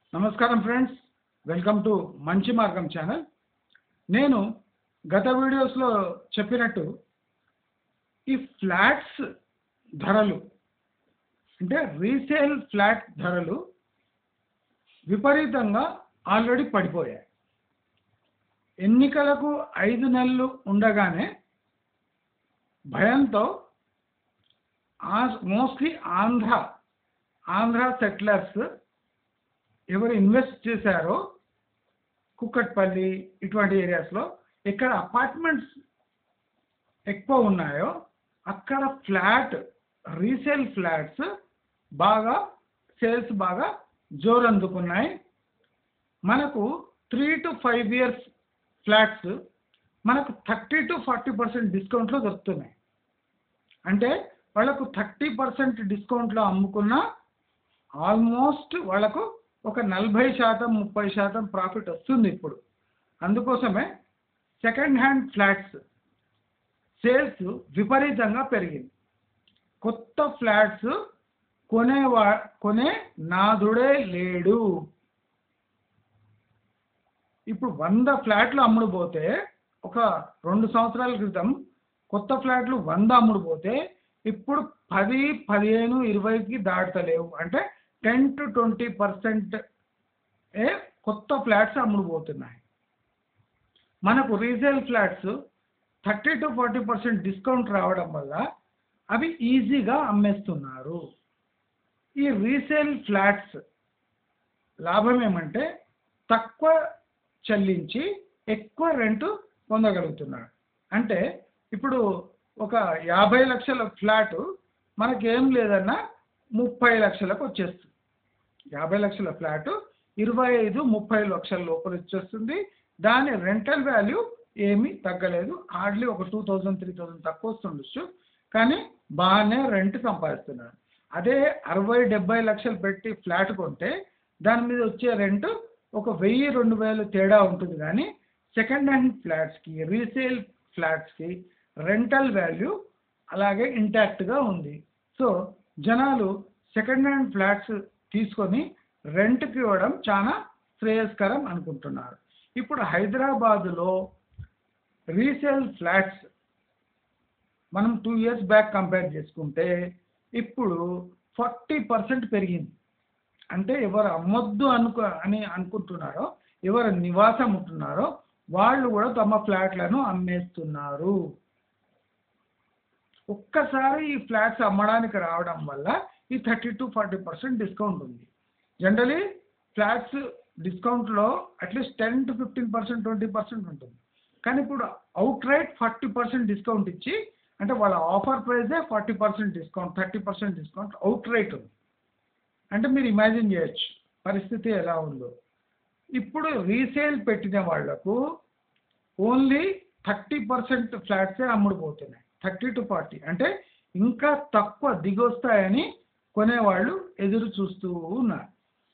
నమస్కారం friends welcome to మంచి మార్గం ఛానల్ నేను గత వీడియోస్లో చెప్పినట్టు ఈ ఫ్లాట్స్ ధరలు అంటే రీసేల్ ఫ్లాట్ ధరలు విపరీతంగా ఆల్రెడీ పడిపోయాయి ఎన్నికలకు ఐదు నెలలు ఉండగానే భయంతో మోస్ట్లీ ఆంధ్ర ఆంధ్ర సెటిలర్స్ ఎవరు ఇన్వెస్ట్ చేశారో కుక్కట్పల్లి ఇటువంటి ఏరియాస్లో ఎక్కడ అపార్ట్మెంట్స్ ఎక్కువ ఉన్నాయో అక్కడ ఫ్లాట్ రీసేల్ ఫ్లాట్స్ బాగా సేల్స్ బాగా జోరందుకున్నాయి మనకు three to five years flats మనకు థర్టీ టు ఫార్టీ పర్సెంట్ డిస్కౌంట్లో దొరుకుతున్నాయి అంటే వాళ్ళకు థర్టీ పర్సెంట్ డిస్కౌంట్లో అమ్ముకున్న ఆల్మోస్ట్ వాళ్ళకు ఒక నలభై శాతం ముప్పై శాతం ప్రాఫిట్ వస్తుంది ఇప్పుడు అందుకోసమే సెకండ్ హ్యాండ్ ఫ్లాట్స్ సేల్స్ విపరీతంగా పెరిగింది కొత్త ఫ్లాట్స్ కొనేవా కొనే నాదుడే లేడు ఇప్పుడు వంద ఫ్లాట్లు అమ్ముడు పోతే ఒక రెండు సంవత్సరాల క్రితం కొత్త ఫ్లాట్లు వంద అమ్ముడు పోతే ఇప్పుడు పది పదిహేను ఇరవైకి దాటలేవు అంటే టెన్ టు ట్వంటీ పర్సెంట్ ఏ కొత్త ఫ్లాట్స్ అమ్ముడు పోతున్నాయి మనకు resale flats thirty to forty percent discount రావడం వల్ల అవి ఈజీగా అమ్మేస్తున్నారు ఈ రీసేల్ ఫ్లాట్స్ లాభం ఏమంటే తక్కువ చెల్లించి ఎక్కువ రెంట్ పొందగలుగుతున్నాడు అంటే ఇప్పుడు ఒక యాభై లక్షల ఫ్లాట్ మనకేం లేదన్నా ముప్పై లక్షలకు వచ్చేస్తుంది యాభై లక్షల ఫ్లాట్ ఇరవై ఐదు ముప్పై లక్షల లోపల వచ్చేస్తుంది దాని రెంటల్ వాల్యూ ఏమీ తగ్గలేదు హార్డ్లీ ఒక టూ థౌజండ్ త్రీ థౌజండ్ తక్కువ వస్తుండొచ్చు కానీ బాగానే రెంట్ సంపాదిస్తున్నాడు అదే అరవై డెబ్బై లక్షలు పెట్టి ఫ్లాట్ కొంటే దాని మీద వచ్చే రెంట్ ఒక వెయ్యి రెండు వేలు తేడా ఉంటుంది కానీ సెకండ్ హ్యాండ్ ఫ్లాట్స్కి రీసేల్ ఫ్లాట్స్కి రెంటల్ వాల్యూ అలాగే ఇంటాక్ట్గా ఉంది సో జనాలు సెకండ్ హ్యాండ్ ఫ్లాట్స్ తీసుకొని రెంట్కి ఇవ్వడం చాలా శ్రేయస్కరం అనుకుంటున్నారు ఇప్పుడు హైదరాబాదులో రీసేల్ ఫ్లాట్స్ మనం టూ ఇయర్స్ బ్యాక్ కంపేర్ చేసుకుంటే ఇప్పుడు ఫార్టీ పర్సెంట్ పెరిగింది అంటే ఎవరు అమ్మొద్దు అనుకు అని అనుకుంటున్నారో ఎవరు నివాసం ఉంటున్నారో వాళ్ళు కూడా తమ ఫ్లాట్లను అమ్మేస్తున్నారు ఒక్కసారి ఈ ఫ్లాట్స్ అమ్మడానికి రావడం వల్ల ఈ thirty to forty percent discount ఉంది జనరలీ ఫ్లాట్స్ డిస్కౌంట్లో at least ten to fifteen percent twenty percent ఉంటుంది కానీ ఇప్పుడు outright forty percent discount ఇచ్చి అంటే వాళ్ళ ఆఫర్ ప్రైజే forty percent discount thirty percent discount outright ఉంది అంటే మీరు ఇమాజిన్ చేయొచ్చు పరిస్థితి ఎలా ఉందో ఇప్పుడు రీసేల్ పెట్టిన వాళ్లకు ఓన్లీ థర్టీ పర్సెంట్ ఫ్లాట్సే అమ్ముడుపోతున్నాయి థర్టీ టు ఫార్టీ అంటే ఇంకా తక్కువ దిగొస్తాయని కొనేవాళ్ళు ఎదురు చూస్తూ ఉన్నారు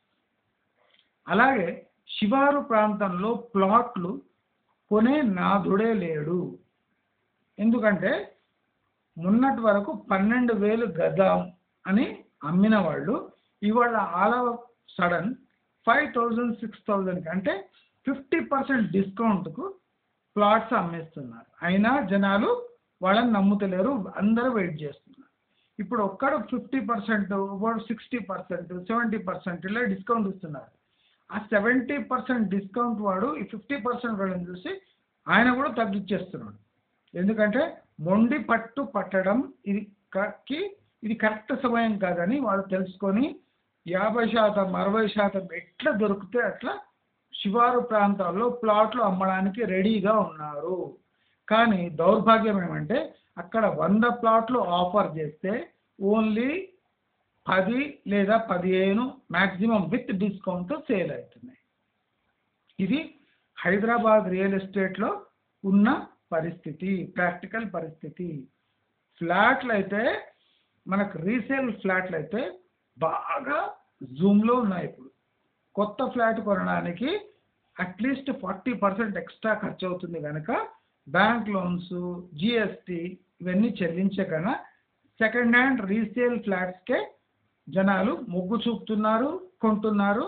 అలాగే శివారు ప్రాంతంలో ప్లాట్లు కొనే నాదుడే లేడు ఎందుకంటే మొన్నటి వరకు పన్నెండు వేలు గజం అని అమ్మిన వాళ్ళు ఇవాళ all of sudden five thousand six థౌజండ్కి అంటే ఫిఫ్టీ పర్సెంట్ డిస్కౌంట్కు ప్లాట్స్ అమ్మేస్తున్నారు అయినా జనాలు వాళ్ళని నమ్ముతలేరు అందరూ వెయిట్ చేస్తున్నారు ఇప్పుడు ఒక్కడు ఫిఫ్టీ పర్సెంట్ ఒకడు సిక్స్టీ పర్సెంట్ సెవెంటీ పర్సెంట్ ఇలా డిస్కౌంట్ ఇస్తున్నారు ఆ సెవెంటీ పర్సెంట్ డిస్కౌంట్ వాడు ఈ ఫిఫ్టీ పర్సెంట్ వాళ్ళని చూసి ఆయన కూడా తగ్గించేస్తున్నాడు ఎందుకంటే మొండి పట్టు పట్టడం ఇది కి ఇది కరెక్ట్ సమయం కాదని వాళ్ళు తెలుసుకొని యాభై శాతం అరవై శాతం ఎట్లా దొరికితే అట్లా శివారు ప్రాంతాల్లో ప్లాట్లు అమ్మడానికి రెడీగా ఉన్నారు కానీ దౌర్భాగ్యం ఏమంటే అక్కడ వంద ప్లాట్లు ఆఫర్ చేస్తే ఓన్లీ పది లేదా పదిహేను మ్యాక్సిమం విత్ డిస్కౌంట్తో సేల్ అవుతున్నాయి ఇది హైదరాబాద్ రియల్ ఎస్టేట్లో ఉన్న పరిస్థితి ప్రాక్టికల్ పరిస్థితి ఫ్లాట్లు అయితే మనకు రీసేల్ ఫ్లాట్లు అయితే బాగా జూమ్లో ఉన్నాయి ఇప్పుడు కొత్త ఫ్లాట్ కొనడానికి అట్లీస్ట్ ఫార్టీ పర్సెంట్ ఎక్స్ట్రా ఖర్చు అవుతుంది కనుక బ్యాంక్ లోన్స్ జిఎస్టీ ఇవన్నీ చెల్లించకనా సెకండ్ హ్యాండ్ రీసేల్ ఫ్లాట్స్కే జనాలు మొగ్గు చూపుతున్నారు కొంటున్నారు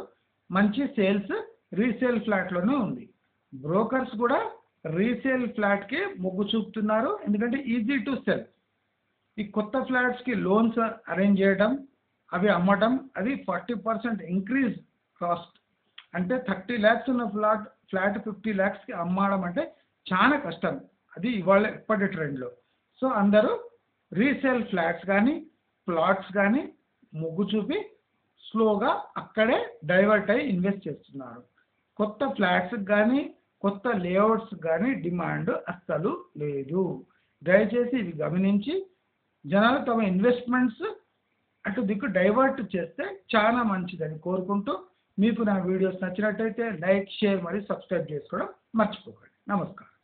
మంచి సేల్స్ రీసేల్ ఫ్లాట్లోనే ఉంది బ్రోకర్స్ కూడా రీసేల్ ఫ్లాట్కి మొగ్గు చూపుతున్నారు ఎందుకంటే ఈజీ టు సెల్ ఈ కొత్త ఫ్లాట్స్కి లోన్స్ అరేంజ్ చేయడం అవి అమ్మటం అది ఫార్టీ పర్సెంట్ ఇంక్రీజ్ కాస్ట్ అంటే థర్టీ ల్యాక్స్ ఉన్న ఫ్లాట్ ఫ్లాట్ ఫిఫ్టీ ల్యాక్స్కి అమ్మడం అంటే చాలా కష్టం అది ఇవాళ ఇప్పటి ట్రెండ్లో సో అందరూ రీసేల్ ఫ్లాట్స్ కానీ ప్లాట్స్ కానీ మొగ్గు చూపి స్లోగా అక్కడే డైవర్ట్ అయ్యి ఇన్వెస్ట్ చేస్తున్నారు కొత్త ఫ్లాట్స్కి కానీ కొత్త లేఅవుట్స్ కానీ డిమాండ్ అస్సలు లేదు దయచేసి ఇవి గమనించి జనాలు తమ ఇన్వెస్ట్మెంట్స్ అటు దిక్కు డైవర్ట్ చేస్తే చాలా మంచిదని కోరుకుంటూ మీకు నా వీడియోస్ నచ్చినట్టయితే లైక్ షేర్ మరియు సబ్స్క్రైబ్ చేసుకోవడం మర్చిపోకండి నమస్కారం